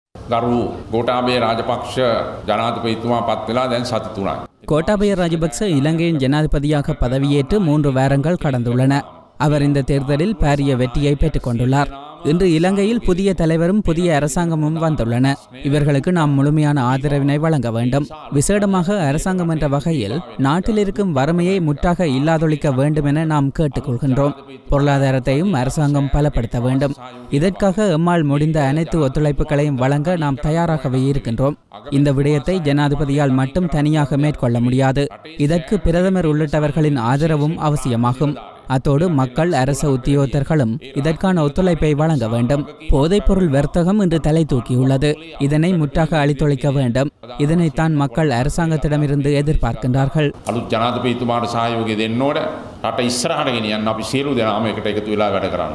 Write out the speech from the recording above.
ගරු ගෝටාබේ රාජපක්ෂ ජනාධපතිතුමා පත් වෙලා දැන් සති තුනයි. கோட்டாபய ராஜபக்ச இலங்கையின் ஜனாதிபதியாக பதவியேற்று மூன்று வாரங்கள் கடந்துள்ளன அவர் இந்த தேர்தலில் பாரிய வெற்றியை பெற்றுக் கொண்டுள்ளார் இன்று இலங்கையில் புதிய தலைவரும் புதிய அரசாங்கமும் வந்துள்ளன இவர்களுக்கு நாம் முழுமையான ஆதரவினை வழங்க வேண்டும் விசேடமாக அரசாங்கம் என்ற வகையில் நாட்டில் இருக்கும் வறுமையை முற்றாக இல்லாதொழிக்க வேண்டும் என நாம் கேட்டுக்கொள்கின்றோம் பொருளாதாரத்தையும் அரசாங்கம் பலப்படுத்த வேண்டும் இதற்காக எம்மால் முடிந்த அனைத்து ஒத்துழைப்புகளையும் வழங்க நாம் தயாராகவே இருக்கின்றோம் இந்த விடயத்தை ஜனாதிபதியால் மட்டும் தனியாக மேற்கொள்ள முடியாது இதற்கு பிரதமர் உள்ளிட்டவர்களின் ஆதரவும் அவசியமாகும் அத்தோடு மக்கள் அரச உத்தியோகத்தர்களும் இதற்கான ஒத்துழைப்பை வழங்க வேண்டும் போதைப்பொருள் வர்த்தகம் இன்று தலை தூக்கியுள்ளது இதனை முற்றாக அழித்தொழிக்க வேண்டும் இதனைத்தான் மக்கள் அரசாங்கத்திடமிருந்து எதிர்பார்க்கின்றார்கள் අලුත් ජනාධපතිතුමාට සහයෝගය දෙන්න ඕන රට ඉස්සරහට ගෙනියන්න අපි සියලු දෙනාම එකට එකතු වෙලා වැඩ කරන්න.